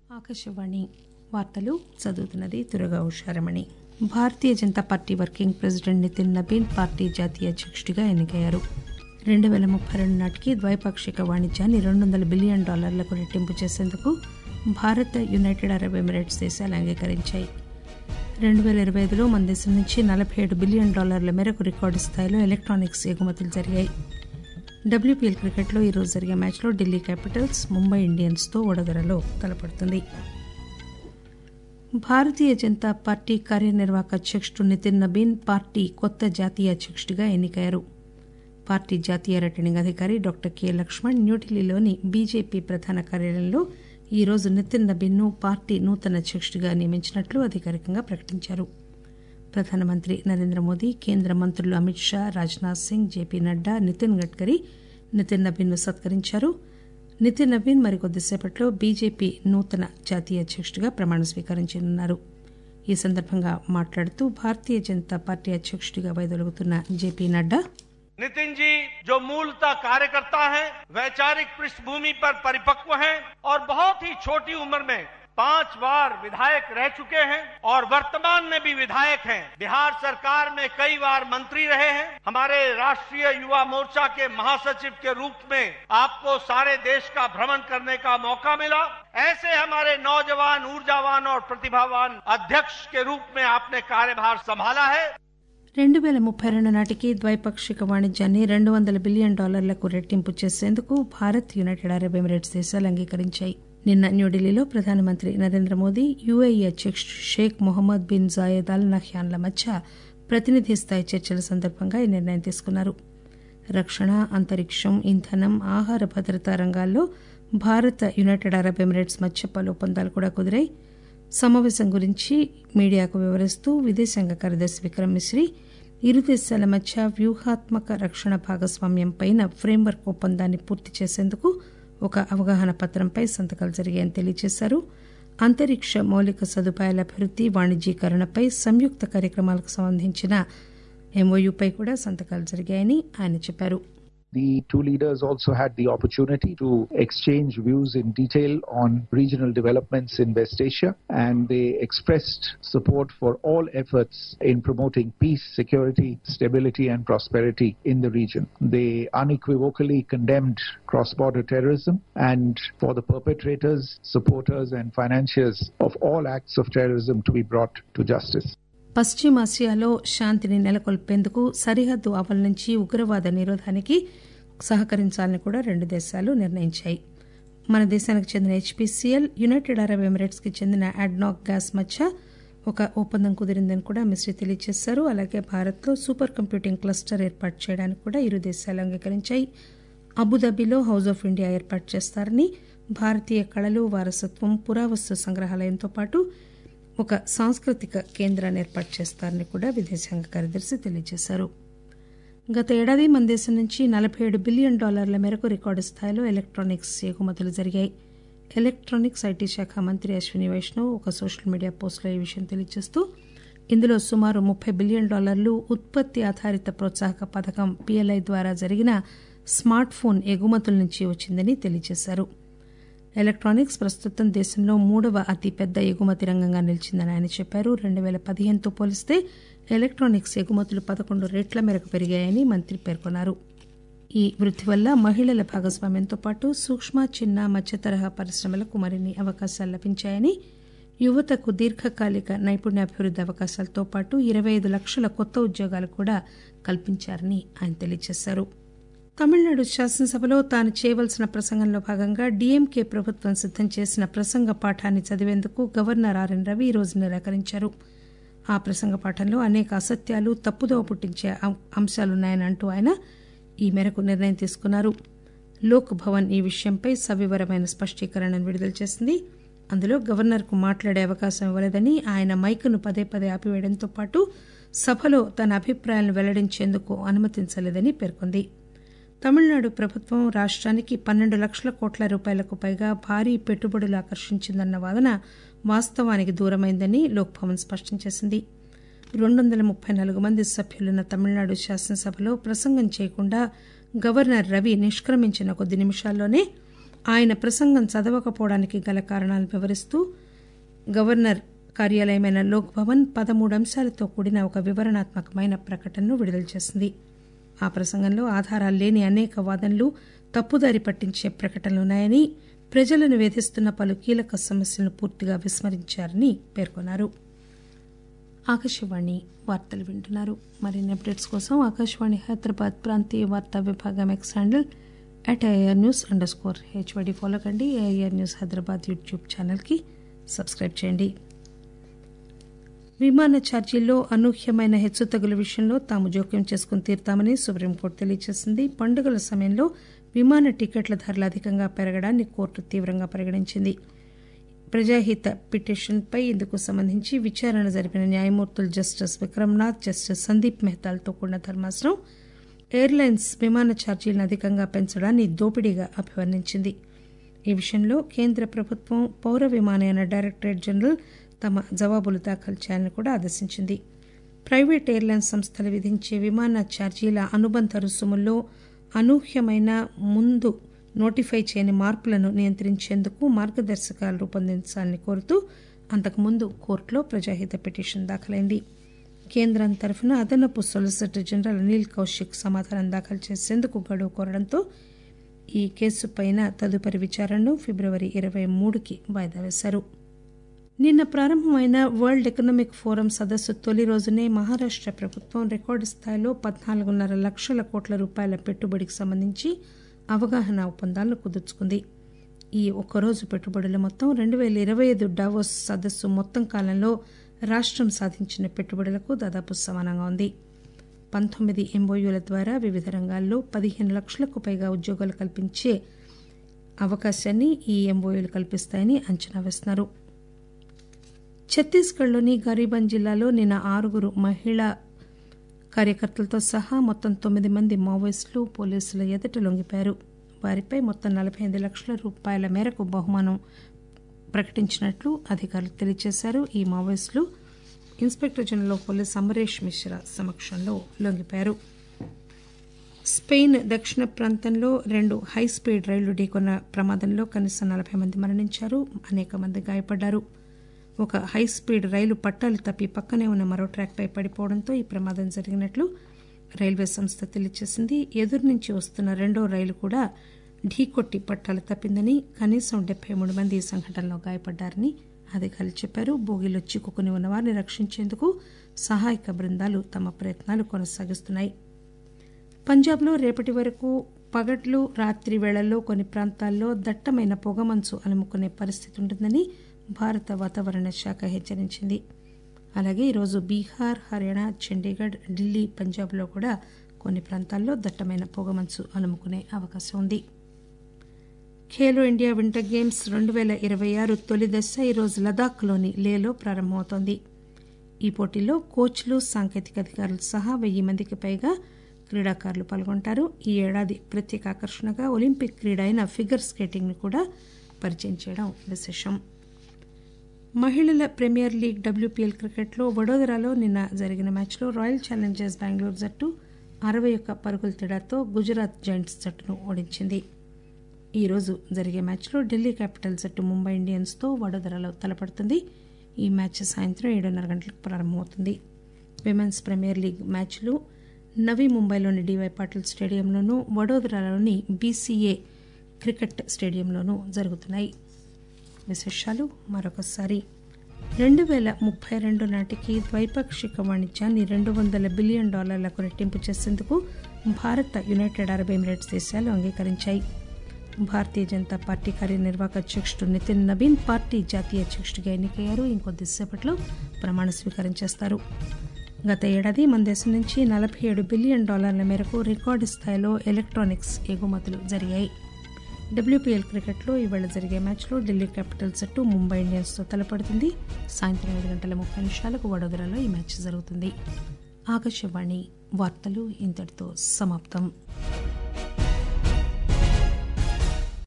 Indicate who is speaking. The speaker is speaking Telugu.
Speaker 1: ఆకాశవాణి వార్తలు చదువుతున్నది Durga Usharamani Bharatiya Janata party working president Nitin Nabin party జాతీయ అధ్యక్షుడిగా ఎన్నికయ్యారు రెండు పేల ముప్పై రెండు నాటికి ద్వైపాక్షిక వాణిజ్యాన్ని రెండు వందల బిలియన్ డాలర్లకు రెట్టింపు చేసేందుకు భారత్ యునైటెడ్ అరబ్ ఎమిరేట్స్ దేశాలు అంగీకరించాయి రెండు పేల ఇరవై ఐదులో మన దేశం నుంచి నలభై ఏడు బిలియన్ డాలర్ల మేరకు రికార్డు స్థాయిలో ఎలక్ట్రానిక్స్ ఎగుమతులు జరిగాయి డబ్ల్యూపీఎల్ క్రికెట్లో ఈరోజు జరిగే మ్యాచ్లో ఢిల్లీ క్యాపిటల్స్ ముంబై ఇండియన్స్తో వడదరలో తలపడుతుంది భారతీయ జనతా పార్టీ కార్యనిర్వాహక అధ్యక్షుడు నితిన్ నబీన్ పార్టీ కొత్త జాతీయ అధ్యక్షుడిగా ఎన్నికయ్యారు పార్టీ జాతీయ రిటర్నింగ్ అధికారి డాక్టర్ కె లక్ష్మణ్ న్యూఢిల్లీలోని బీజేపీ ప్రధాన కార్యాలయంలో ఈ రోజు నితిన్ నబీన్ ను పార్టీ నూతన అధ్యక్షుడిగా నియమించినట్లు అధికారికంగా ప్రకటించారు ప్రధానమంత్రి నరేంద్ర మోదీ కేంద్ర మంత్రులు అమిత్ షా రాజ్నాథ్ సింగ్ జేపీ నడ్డా నితిన్ గడ్కరీ నితిన్ నబీన్ ను సత్కరించారు నితిన్ నబీన్ మరికొద్దిసేపట్లో బీజేపీ నూతన జాతీయ అధ్యక్షుడిగా ప్రమాణ స్వీకారం చేయనున్నారు ఈ సందర్భంగా మాట్లాడుతూ భారతీయ జనతా పార్టీ అధ్యక్షుడిగా వైదొలుగుతున్న జేపీ నడ్డా
Speaker 2: नितिन जी जो मूलतः कार्यकर्ता हैं वैचारिक पृष्ठभूमि पर परिपक्व हैं और बहुत ही छोटी उम्र में पांच बार विधायक रह चुके हैं और वर्तमान में भी विधायक हैं बिहार सरकार में कई बार मंत्री रहे हैं हमारे राष्ट्रीय युवा मोर्चा के महासचिव के रूप में आपको सारे देश का भ्रमण करने का मौका मिला ऐसे हमारे नौजवान ऊर्जावान और प्रतिभावान अध्यक्ष के रूप में आपने कार्यभार संभाला है
Speaker 1: రెండు పేల ముప్పై రెండు నాటికి ద్వైపాక్షిక వాణిజ్యాన్ని రెండు వందల బిలియన్ డాలర్లకు రెట్టింపు చేసేందుకు భారత్ యునైటెడ్ అరబ్ ఎమిరేట్స్ దేశాలు అంగీకరించాయి నిన్న న్యూఢిల్లీలో ప్రధానమంత్రి నరేంద్ర మోదీ యుఏఈ అధ్యక్షుడు Sheikh Mohammed bin Zayed Al నహ్యాన్ల మధ్య ప్రతినిధి స్థాయి చర్చల సందర్భంగా ఈ నిర్ణయం తీసుకున్నారు రక్షణ అంతరిక్షం ఇంధనం ఆహార భద్రతా రంగాల్లో భారత్ యునైటెడ్ అరబ్ ఎమిరేట్స్ మధ్య పలు ఒప్పందాలు కూడా కుదిరాయి సమావేశం గురించి మీడియాకు వివరిస్తూ విదేశాంగ కార్యదర్శి విక్రమ్ మిశ్రీ ఇరు దేశాల మధ్య వ్యూహాత్మక రక్షణ భాగస్వామ్యంపైన ఫ్రేమ్వర్క్ ఒప్పందాన్ని పూర్తి చేసేందుకు ఒక అవగాహన పత్రంపై సంతకాలు జరిగాయని తెలియజేశారు అంతరిక్ష మౌలిక సదుపాయాల అభివృద్ది వాణిజ్యీకరణపై సంయుక్త కార్యక్రమాలకు సంబంధించిన ఎంఓయూపై కూడా సంతకాలు జరిగాయని ఆయన చెప్పారు
Speaker 3: The two leaders also had the opportunity to exchange views in detail on regional developments in West Asia, and they expressed support for all efforts in promoting peace, security, stability, and prosperity in the region. They unequivocally condemned cross border terrorism and for the perpetrators, supporters, and financiers of all acts of terrorism to be brought to justice.
Speaker 1: పశ్చిమాసియాలో శాంతిని నెలకొల్పేందుకు సరిహద్దు అవల నుంచి ఉగ్రవాద నిరోధానికి సహకరించాలని కూడా రెండు దేశాలు నిర్ణయించాయి మన దేశానికి చెందిన హెచ్పీసీఎల్ యునైటెడ్ అరబ్ ఎమిరేట్స్ కి చెందిన అడ్నాక్ గ్యాస్ మధ్య ఒక ఒప్పందం కుదిరిందని కూడా మిశ్రీ తెలియజేశారు అలాగే భారత్లో సూపర్ కంప్యూటింగ్ క్లస్టర్ ఏర్పాటు చేయడానికి కూడా ఇరు దేశాలు అంగీకరించాయి అబుదాబిలో హౌస్ ఆఫ్ ఇండియా ఏర్పాటు చేస్తారని భారతీయ కళలు వారసత్వం పురావస్తు సంగ్రహాలయంతో పాటు ఒక సాంస్కృతిక కేంద్రాన్ని ఏర్పాటు చేస్తారని కూడా విదేశాంగ కార్యదర్శి తెలియజేశారు గత ఏడాది మన దేశం నుంచి నలభై ఏడు బిలియన్ డాలర్ల మేరకు రికార్డు స్థాయిలో ఎలక్ట్రానిక్స్ ఎగుమతులు జరిగాయి ఎలక్ట్రానిక్స్ ఐటీ శాఖ మంత్రి అశ్విని వైష్ణవ్ ఒక సోషల్ మీడియా పోస్టులో ఈ విషయం తెలియజేస్తూ ఇందులో సుమారు ముప్పై బిలియన్ డాలర్లు ఉత్పత్తి ఆధారిత ప్రోత్సాహక పథకం పిఎల్ఐ ద్వారా జరిగిన స్మార్ట్ ఫోన్ ఎగుమతుల నుంచి వచ్చిందని తెలియజేశారు ఎలక్ట్రానిక్స్ ప్రస్తుతం దేశంలో మూడవ అతిపెద్ద ఎగుమతి రంగంగా నిలిచిందని ఆయన చెప్పారు రెండు పేల పదిహేనుతో పోలిస్తే ఎలక్ట్రానిక్స్ ఎగుమతులు పదకొండు రెట్ల మేరకు పెరిగాయని మంత్రి పేర్కొన్నారు ఈ వృద్ధి వల్ల మహిళల భాగస్వామ్యంతో పాటు సూక్ష్మ చిన్న మధ్య తరహా పరిశ్రమలకు మరిన్ని అవకాశాలు లభించాయని యువతకు దీర్ఘకాలిక నైపుణ్యాభివృద్ధి అవకాశాలతో పాటు ఇరవై ఐదు లక్షల కొత్త ఉద్యోగాలు కూడా కల్పించారని ఆయన తెలియజేశారు తమిళనాడు శాసనసభలో తాను చేయవలసిన ప్రసంగంలో భాగంగా డీఎంకే ప్రభుత్వం సిద్దం చేసిన ప్రసంగ పాఠాన్ని చదివేందుకు గవర్నర్ ఆర్ఎన్ రవి ఈ రోజు నిరాకరించారు ఆ ప్రసంగ పాఠంలో అనేక అసత్యాలు తప్పుదోవ పుట్టించే అంశాలున్నాయని అంటూ ఆయన ఈ మేరకు నిర్ణయం తీసుకున్నారు లోక్ భవన్ ఈ విషయంపై సవివరమైన స్పష్టీకరణను విడుదల చేసింది అందులో గవర్నర్కు మాట్లాడే అవకాశం ఇవ్వలేదని ఆయన మైకును పదే పదే ఆపివేయడంతో పాటు సభలో తన అభిప్రాయాలను వెల్లడించేందుకు అనుమతించలేదని పేర్కొంది తమిళనాడు ప్రభుత్వం రాష్ట్రానికి పన్నెండు లక్షల కోట్ల రూపాయలకు పైగా భారీ పెట్టుబడులు ఆకర్షించిందన్న వాదన వాస్తవానికి దూరమైందని లోక్భవన్ స్పష్టం చేసింది రెండు వందల ముప్పై నాలుగు మంది సభ్యులున్న తమిళనాడు శాసనసభలో ప్రసంగం చేయకుండా గవర్నర్ రవి నిష్క్రమించిన కొద్ది నిమిషాల్లోనే ఆయన ప్రసంగం చదవకపోవడానికి గల కారణాలను వివరిస్తూ గవర్నర్ కార్యాలయమైన లోక్ భవన్ పదమూడు అంశాలతో కూడిన ఒక వివరణాత్మకమైన ప్రకటనను విడుదల చేసింది ఆ ప్రసంగంలో ఆధారాలు లేని అనేక వాదనలు తప్పుదారి పట్టించే ప్రకటనలున్నాయని ప్రజలను వేధిస్తున్న పలు కీలక సమస్యలను పూర్తిగా విస్మరించారని పేర్కొన్నారు ఆకాశవాణి వార్తలు వింటున్నారు మరిన్ని అప్డేట్స్ కోసం ఆకాశవాణి హైదరాబాద్ ప్రాంతీయ వార్తా విభాగం X handle at AR news underscore HYD follow కండి ఏఆర్ న్యూస్ హైదరాబాద్ యూట్యూబ్ ఛానల్కి సబ్స్క్రైబ్ చేయండి విమాన ఛార్జీల్లో అనూహ్యమైన హెచ్చుతగ్గుల విషయంలో తాము జోక్యం చేసుకుని తీరుతామని సుప్రీంకోర్టు తెలియజేసింది పండుగల సమయంలో విమాన టికెట్ల ధరలు అధికంగా పెరగడాన్ని కోర్టు తీవ్రంగా పరిగణించింది ప్రజాహిత పిటిషన్పై ఇందుకు సంబంధించి విచారణ జరిపిన న్యాయమూర్తులు జస్టిస్ విక్రమ్నాథ్ జస్టిస్ సందీప్ మెహతాలతో కూడిన ధర్మాసనం ఎయిర్లైన్స్ విమాన ఛార్జీలను అధికంగా పెంచడాన్ని దోపిడీగా అభివర్ణించింది ఈ విషయంలో కేంద్ర ప్రభుత్వం పౌర విమానయాన డైరెక్టరేట్ జనరల్ తమ జవాబులు దాఖలు చేయాలని కూడా ఆదేశించింది ప్రైవేట్ ఎయిర్లైన్స్ సంస్థలు విధించే విమాన ఛార్జీల అనుబంధ రుసుముల్లో అనూహ్యమైన ముందు నోటిఫై చేయని మార్పులను నియంత్రించేందుకు మార్గదర్శకాలు రూపొందించాలని కోరుతూ అంతకుముందు కోర్టులో ప్రజాహిత పిటిషన్ దాఖలైంది కేంద్రం తరఫున అదనపు సొలిసిటర్ జనరల్ అనిల్ కౌశిక్ సమాధానం దాఖలు చేసేందుకు గడువు కోరడంతో ఈ కేసుపైన తదుపరి విచారణను ఫిబ్రవరి ఇరవై మూడుకి వాయిదా వేశారు నిన్న ప్రారంభమైన వరల్డ్ ఎకనామిక్ ఫోరం సదస్సు తొలి రోజునే మహారాష్ట ప్రభుత్వం రికార్డు స్థాయిలో పద్నాలుగున్నర లక్షల కోట్ల రూపాయల పెట్టుబడికి సంబంధించి అవగాహన ఒప్పందాలను కుదుర్చుకుంది ఈ ఒక్కరోజు పెట్టుబడుల మొత్తం రెండు పేల ఇరవై ఐదు డావోస్ సదస్సు మొత్తం కాలంలో రాష్టం సాధించిన పెట్టుబడులకు దాదాపు సమానంగా ఉంది పంతొమ్మిది ఎంఓయూల ద్వారా వివిధ రంగాల్లో పదిహేను లక్షలకు పైగా ఉద్యోగాలు కల్పించే అవకాశాన్ని ఈ ఎంఓయూలు కల్పిస్తాయని అంచనా వేస్తున్నారు ఛత్తీస్గఢ్లోని గరీబంద్ జిల్లాలో నిన్న ఆరుగురు మహిళా కార్యకర్తలతో సహా మొత్తం తొమ్మిది మంది మావోయిస్టులు పోలీసుల ఎదుట లొంగిపోయారు వారిపై మొత్తం నలభై ఎనిమిది లక్షల రూపాయల మేరకు బహుమానం ప్రకటించినట్లు అధికారులు తెలియజేశారు ఈ మావోయిస్టులు inspector general of police Amaresh Mishra సమక్షంలో లొంగిపోయారు స్పెయిన్ దక్షిణ ప్రాంతంలో రెండు హై స్పీడ్ రైళ్లు ఢీకొన్న ప్రమాదంలో కనీసం నలభై మంది మరణించారు అనేక మంది గాయపడ్డారు ఒక హై స్పీడ్ రైలు పట్టాలు తప్పి పక్కనే ఉన్న మరో ట్రాక్పై పడిపోవడంతో ఈ ప్రమాదం జరిగినట్లు రైల్వే సంస్థ తెలియజేసింది ఎదురు నుంచి వస్తున్న రెండో రైలు కూడా ఢీకొట్టి పట్టాలు తప్పిందని కనీసం డెబ్బై మూడు మంది ఈ సంఘటనలో గాయపడ్డారని అధికారులు చెప్పారు బోగిలో చిక్కుకుని ఉన్న వారిని రక్షించేందుకు సహాయక బృందాలు తమ ప్రయత్నాలు కొనసాగిస్తున్నాయి పంజాబ్లో రేపటి వరకు పగట్లు రాత్రి వేళల్లో కొన్ని ప్రాంతాల్లో దట్టమైన పొగమంచు అలుముకునే పరిస్థితి ఉంటుందని భారత వాతావరణ శాఖ హెచ్చరించింది అలాగే ఈరోజు బీహార్ హర్యానా చండీగఢ్ ఢిల్లీ పంజాబ్లో కూడా కొన్ని ప్రాంతాల్లో దట్టమైన పొగమంచు అలుముకునే అవకాశం ఉంది ఖేలో ఇండియా వింటర్ గేమ్స్ రెండు పేల ఇరవై ఆరు తొలి దశ ఈరోజు లదాఖ్లోని లేలో ప్రారంభమవుతోంది ఈ పోటీలో కోచ్లు సాంకేతిక అధికారులు సహా వెయ్యి మందికి పైగా క్రీడాకారులు పాల్గొంటారు ఈ ఏడాది ప్రత్యేక ఆకర్షణగా ఒలింపిక్ క్రీడ అయిన ఫిగర్ స్కేటింగ్ ను కూడా పరిచయం చేయడం విశేషం మహిళల ప్రీమియర్ లీగ్ డబ్ల్యూపీఎల్ క్రికెట్లో వడోదరాలో నిన్న జరిగిన మ్యాచ్లో రాయల్ ఛాలెంజర్స్ బెంగళూరు జట్టు అరవై ఒక్క పరుగుల తేడాతో గుజరాత్ జైంట్స్ జట్టును ఓడించింది ఈ రోజు జరిగే మ్యాచ్లో ఢిల్లీ క్యాపిటల్ జట్టు ముంబై ఇండియన్స్తో వడోదరాలో తలపడుతుంది ఈ మ్యాచ్ సాయంత్రం ఏడున్నర గంటలకు ప్రారంభమవుతుంది విమెన్స్ ప్రీమియర్ లీగ్ మ్యాచ్లు నవీ ముంబైలోని డివై పాటిల్ స్టేడియంలోనూ వడోదరాలోని బీసీఏ క్రికెట్ స్టేడియంలోనూ జరుగుతున్నాయి విశేషాలు మరొకసారి రెండు పేల ముప్పై రెండు నాటికి ద్వైపాక్షిక వాణిజ్యాన్ని రెండు వందల బిలియన్ డాలర్లకు రెట్టింపు చేసేందుకు భారత్ యునైటెడ్ అరబ్ ఎమిరేట్స్ దేశాలు అంగీకరించాయి భారతీయ జనతా పార్టీ కార్యనిర్వాహక అధ్యక్షుడు నితిన్ నబీన్ పార్టీ జాతీయ అధ్యక్షుడిగా ఎన్నికయ్యారు ఇంకొద్దిసేపట్లో ప్రమాణ స్వీకారం చేస్తారు గత ఏడాది మన దేశం నుంచి నలభై ఏడు బిలియన్ డాలర్ల మేరకు రికార్డు స్థాయిలో ఎలక్ట్రానిక్స్ ఎగుమతులు జరిగాయి డబ్ల్యూపీఎల్ క్రికెట్లో ఈవేళ జరిగే మ్యాచ్లో ఢిల్లీ క్యాపిటల్స్ జట్టు ముంబై ఇండియన్స్తో తలపడుతుంది సాయంత్రం ఏడు గంటల ముప్పై నిమిషాలకు వడోదరాలో ఈ మ్యాచ్ జరుగుతుంది ఆకాశవాణి వార్తలు ఇంతటితో సమాప్తం